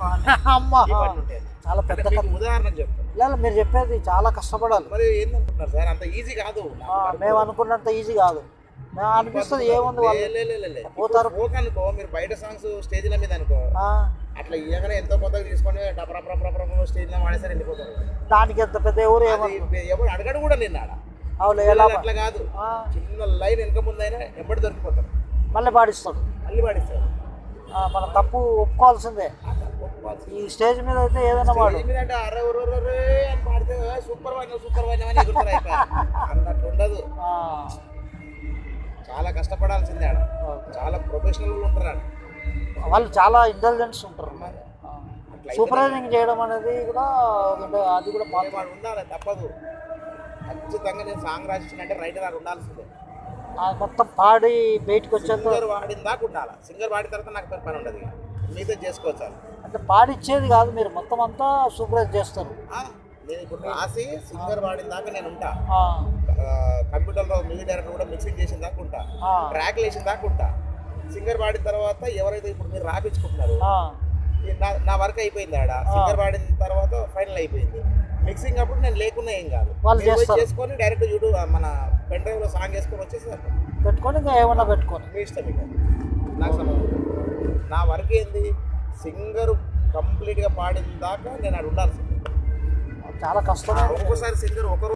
చేసుకోవాలి అమ్మ ఇవన్నీ ఉంటాయి చాలా అంటే పెద్ద మీకు ఉదాహరణకు చెప్తాను లేదు మీరు చెప్పేది చాలా కష్టపడాలి మరి ఏందనుకుంటున్నారు సార్ అంత ఈజీ కాదు ఆ, మేము అనుకున్నంత ఈజీ కాదు మేము అనిపిస్తుంది ఏముంది వాళ్ళు లే, లే, లే, లే. పోతారు. ఇప్పుడు folk అనుకో మీరు బయట సాంగ్స్ స్టేజ్ల మీద అనుకో ఆ, అట్లా ఇవ్వగానే ఎంతో కొంత తీసుకొని డప్రప్రప్రప్ర స్టేజ్ లో వాడేసారి వెళ్ళిపోతారు దానికి ఎంత పెద్ద ఎవరు అది ఏమన్నారు ఎవరు అడగడు కూడా నిన్న ఆడ అవును ఎలా పిల్లలు అట్లా కాదు ఆ, చిన్న లైన్ వెనక ముందైనా ఎంబడి దొరికిపోతారు మళ్ళీ పాడిస్తాడు మళ్ళీ పాడిస్తారు ఆ, మన తప్పు ఒప్పుకోవాల్సిందే ఈ స్టేజ్ మీద అయితే ఏదైనా వాడు స్టేజ్ మీద అంటే అరే ఒరే, ఒరే, ఒరే అని పాడితే సూపర్ వైన్ సూపర్ వైన్ అని ఎగురుతారు అయిపోయి అన్నట్టు ఉండదు ఆ, చాలా కష్టపడాల్సిందే ఆడ చాలా ప్రొఫెషనల్ ఉంటారు ఆడ వాళ్ళు చాలా ఇంటెలిజెన్స్ ఉంటారు మరి ఆ, అట్లా సూపర్వైజింగ్ చేయడం అనేది కూడా ఒకటి- అది కూడా పాత్ర వాడు ఉండాలి తప్పదు ఖచ్చితంగా నేను సాంగ్ రాసినంటే రైటర్ ఆడు ఉండాల్సిందే ఆ, మొత్తం పాడి బయటకు వచ్చేంత సింగర్ వాడిన దాకా ఉండాలి సింగర్ వాడిన తర్వాత నాకు పని ఉండదు ఇక. మీతో చేసుకోవచ్చు వాళ్ళు. అంటే పాడిచ్చేది కాదు మీరు మొత్తం అంతా సూపర్వైజ్ చేస్తారు ఆ, నేను ఇప్పుడు రాసి సింగర్ వాడిన దాకా నేను ఉంటా ఆ, ఆ, కంప్యూటర్లో మ్యూజిక్ డైరెక్టర్ కూడా మిక్సింగ్ చేసిన దాకా ఉంటా ఆ, ట్రాక్లు వేసిన దాకా ఉంటా సింగర్ వాడిన తర్వాత ఎవరైతే ఇప్పుడు మీరు రాపించుకుంటున్నారు ఆ, ఈ నా నా వర్క్ అయిపోయింది ఆడ సింగర్ వాడిన తర్వాత ఫైనల్ అయిపోయింది మిక్సింగ్ అప్పుడు నేను లేకున్నా ఏం కాదు వాళ్ళు మీరు పోయి చేస్తారు. చేసుకొని డైరెక్ట్ యూట్యూబ్ మన పెన్ డ్రైవ్ లో సాంగ్ వేసుకొని వచ్చేసారు పెట్టుకొని ఇంకా ఏమన్నా పెట్టుకొని మీ ఇష్టం ఇక నాకు సంబంధం లేదు. నా వర్క్ ఏంది సింగర్ కంప్లీట్గా పాడిన దాకా నేను ఆడ ఉండాల్సింది చాలా కష్టమే ఒక్కోసారి సింగర్ ఒకరు